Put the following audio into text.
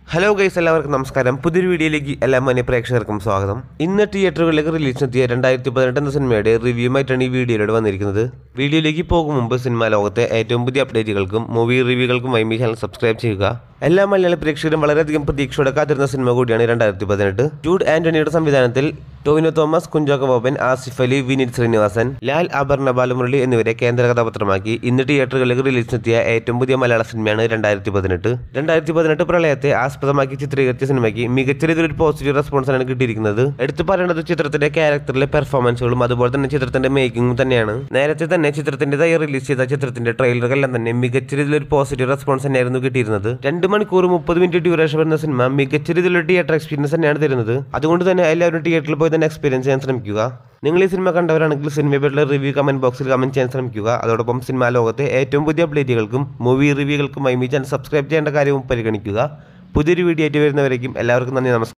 hello guys എല്ലാവർക്കും നമസ്കാരം പുതിയൊരു വീഡിയോയിലേക്ക് എല്ലാ മാന്യ പ്രേക്ഷകർക്കും സ്വാഗതം ഇന്ന് തിയേറ്ററുകളിലേക്ക് റിലീസിനെത്തിയ രണ്ടായിരത്തി പതിനെട്ട് എന്ന സിനിമയുടെ റിവ്യൂമായിട്ടാണ് ഈ വീഡിയോയിലൂടെ വന്നിരിക്കുന്നത് വീഡിയോയിലേക്ക് പോകും മുമ്പ് സിനിമാ ലോകത്തെ ഏറ്റവും പുതിയ അപ്ഡേറ്റുകൾക്കും മൂവി റിവ്യൂകൾക്കും വൈമി ചാനൽ സബ്സ്ക്രൈബ് ചെയ്യുക എല്ലാ മലയാള പ്രേക്ഷകരും വളരെയധികം പ്രതീക്ഷയോടെ കാത്തിരുന്ന സിനിമ കൂടിയാണ് രണ്ടായിരത്തി പതിനെട്ട് ജൂഡ് ആന്റണിയുടെ സംവിധാനത്തിൽ ടോവിനോ തോമസ് കുഞ്ചാക്കോ ബോബൻ ആസിഫ് അലി വിനീത് ശ്രീനിവാസൻ ലാൽ അപർണ ബാലമുരളി എന്നിവരെ കേന്ദ്ര കഥാപാത്രമാക്കി ഇന്ന് തിയേറ്ററുകളിലേക്ക് റിലീസിനെത്തിയ ഏറ്റവും പുതിയ മലയാള സിനിമയാണ് രണ്ടായിരത്തി പതിനെട്ട് രണ്ടായിരത്തി പതിനെട്ട് പ്രളയത്തെ ആസ്പദമാക്കി ചിത്രീകരിച്ച സിനിമയ്ക്ക് മികച്ച രീതിയിൽ ഒരു പോസിറ്റീവ് റെസ്പോൺസാണ് കിട്ടിയിരിക്കുന്നത് എടുത്തു പറയേണ്ടത് ചിത്രത്തിന്റെ ക്യാരക്ടറിലെ പെർഫോമൻസുകളും അതുപോലെ തന്നെ ചിത്രത്തിന്റെ മേക്കിംഗും തന്നെയാണ് നേരത്തെ തന്നെ ചിത്രത്തിൻ്റെതായി റിലീസ് ചെയ്ത ചിത്രത്തിന്റെ ട്രെയിലറുകളെല്ലാം തന്നെ മികച്ച രീതിയിൽ ഒരു പോസിറ്റീവ് റെസ്പോൺസ് തന്നെയായിരുന്നു കിട്ടിയിരുന്നത് രണ്ട് മണിക്കൂർ മുപ്പത് മിനിറ്റ് ഡ്യൂറേഷൻ വരുന്ന സിനിമ മികച്ച രീതിയിലുള്ള തിയേറ്റർ എക്സ്പീരിയൻസ് തന്നെയാണ് തരുന്നത് അതുകൊണ്ട് തന്നെ എല്ലാവരും തിയേറ്ററിൽ പോയി തന്നെ എക്സ്പീരിയൻസ് ചെയ്യാൻ ശ്രമിക്കുക നിങ്ങൾ ഈ സിനിമ കണ്ടവരാണെങ്കിൽ സിനിമയെ പറ്റിയുള്ള റിവ്യൂ കമന്റ് ബോക്സിൽ കമന്റ് ചെയ്യാൻ ശ്രമിക്കുക അതോടൊപ്പം സിനിമാ ലോകത്തെ ഏറ്റവും പുതിയ അപ്ഡേറ്റുകൾക്കും മൂവി റിവ്യൂകൾക്കും മൈമി ചാനൽ സബ്സ്ക്രൈബ് ചെയ്യേണ്ട കാര്യവും പരിഗണിക്കുക പുതിയൊരു വീഡിയോ ആയിട്ട് വരുന്നവരേക്കും എല്ലാവർക്കും നന്ദി നമസ്കാരം